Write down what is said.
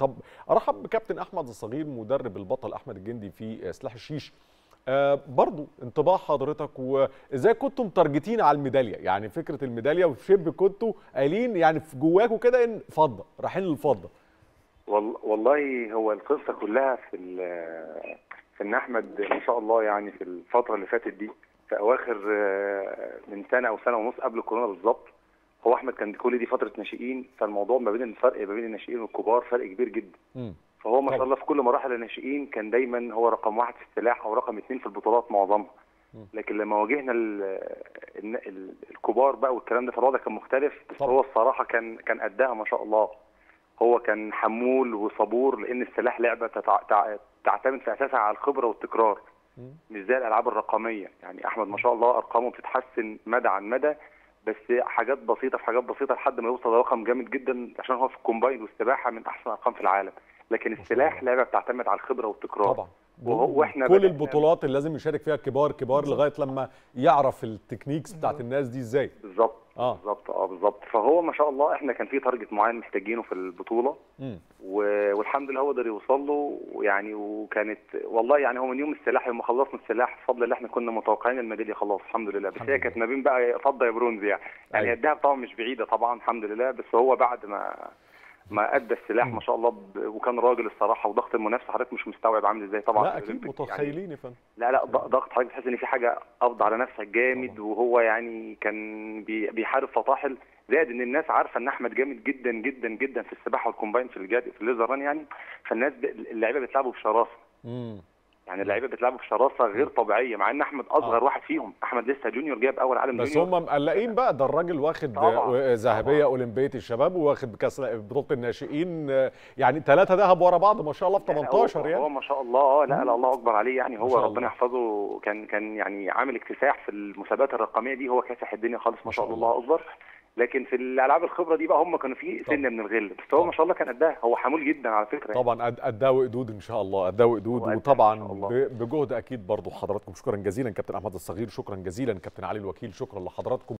طب ارحب بكابتن احمد الصغير مدرب البطل احمد الجندي في سلاح الشيش آه برضو انطباع حضرتك وازاي كنتم متارجتين على الميداليه يعني فكره الميداليه وشبه كنتوا قايلين يعني في جواكوا كده ان فضه رايحين للفضه والله هو القصه كلها في في ان احمد ما شاء الله يعني في الفتره اللي فاتت دي في اواخر من سنه او سنه ونص قبل كورونا بالظبط هو احمد كان كل دي فتره ناشئين فالموضوع ما بين الفرق ما بين الناشئين والكبار فرق كبير جدا م. فهو ما شاء الله في كل مراحل الناشئين كان دايما هو رقم واحد في السلاح او رقم اثنين في البطولات معظمها لكن لما واجهنا الكبار بقى والكلام ده فالوضع كان مختلف بس طبعا. هو الصراحه كان كان قدها ما شاء الله هو كان حمول وصبور لان السلاح لعبه تعتمد في اساسها على الخبره والتكرار مش زي الالعاب الرقميه يعني احمد ما شاء الله ارقامه بتتحسن مدى عن مدى بس حاجات بسيطه في حاجات بسيطه لحد ما يوصل لرقم جامد جدا عشان هو في الكومباين والسباحه من احسن ارقام في العالم لكن السلاح لعبه بتعتمد على الخبره والتكرار طبعا واحنا كل البطولات اللي لازم يشارك فيها كبار كبار لغايه لما يعرف التكنيكس بتاعت الناس دي ازاي بالظبط اه بالظبط اه بالظبط فهو ما شاء الله احنا كان في تارجت معين محتاجينه في البطوله و... والحمد لله هو قدر يوصل له ويعني وكانت والله يعني هو من يوم السلاح يوم ما خلصنا السلاح بفضل الله احنا كنا متوقعين الميداليه خلاص الحمد لله بس هي كانت ما بين بقى فضه يا برونز يعني يعني أيوة. الذهب طبعا مش بعيده طبعا الحمد لله بس هو بعد ما ما ادى السلاح ما شاء الله ب... وكان راجل الصراحه وضغط المنافسه حضرتك مش مستوعب عامل ازاي طبعا لا اكيد متخيلين يا يعني فندم لا لا ضغط حضرتك تحس ان في حاجه قبض على نفسك جامد طبعا. وهو يعني كان بي... بيحارب فطاحل زائد ان الناس عارفه ان احمد جامد جدا جدا جدا في السباحه والكومباين في الجاد في الليزر ران يعني فالناس ب... اللعيبه بتلعبوا بشراسه امم يعني اللعيبه بتلعبوا بشراسه غير طبيعيه مع ان احمد اصغر آه. واحد فيهم احمد لسه جونيور جايب اول عالم بس جونيور هم مقلقين بقى ده الراجل واخد ذهبيه اولمبيه الشباب وواخد كاس بطوله الناشئين يعني ثلاثه ذهب ورا بعض ما شاء الله في 18 هو يعني هو ما شاء الله اه لا لا الله اكبر عليه يعني هو ربنا يحفظه كان كان يعني عامل اكتساح في المسابقات الرقميه دي هو كاسح الدنيا خالص ما شاء الله اكبر لكن في الالعاب الخبره دي بقى هم كانوا في سنه من الغل بس هو ما شاء الله كان قدها هو حمول جدا على فكره طبعا قدها وقدود ان شاء الله قدها وقدود وطبعا بجهد اكيد برضو حضراتكم شكرا جزيلا كابتن احمد الصغير شكرا جزيلا كابتن علي الوكيل شكرا لحضراتكم